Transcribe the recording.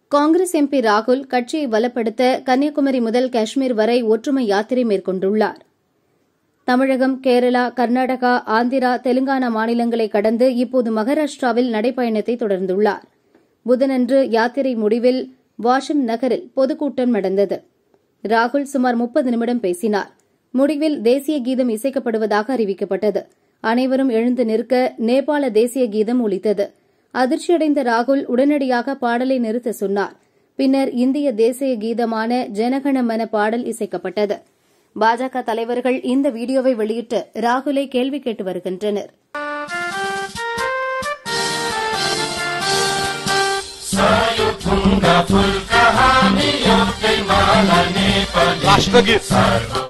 Congress MP ராகுல் கட்சியை பலப்படுத்த கன்னியாகுமரி முதல் காஷ்மீர் வரை ஒற்றுமை யாத்திரை மேற்கொண்டுள்ளார் தமிழகம் கேரளா கர்நாடகா ஆந்திரா தெலுங்கானா மாநிலங்களை கடந்து இப்போது மகாராஷ்டிராவில் நடைப்பயணத்தை தொடர்ந்துள்ளார் புதனன்று யாத்திரை முடிவில் வாஷிம் நகரில் பொதுக்கூட்டம் நடந்தது ராகுல் சுமார் முப்பது நிமிடம் பேசினார் முடிவில் தேசிய கீதம் இசைக்கப்படுவதாக அறிவிக்கப்பட்டது அனைவரும் எழுந்து நிற்க நேபாள தேசிய கீதம் ஒலித்தது அதிர்ச்சியடைந்த ராகுல் உடனடியாக பாடலை நிறுத்த சொன்னார் பின்னர் இந்திய தேசிய கீதமான ஜனகணமன பாடல் இசைக்கப்பட்டது பாஜக தலைவர்கள் இந்த வீடியோவை வெளியிட்டு ராகுலை கேள்வி கேட்டு வருகின்றனர் राष्ट्रगीत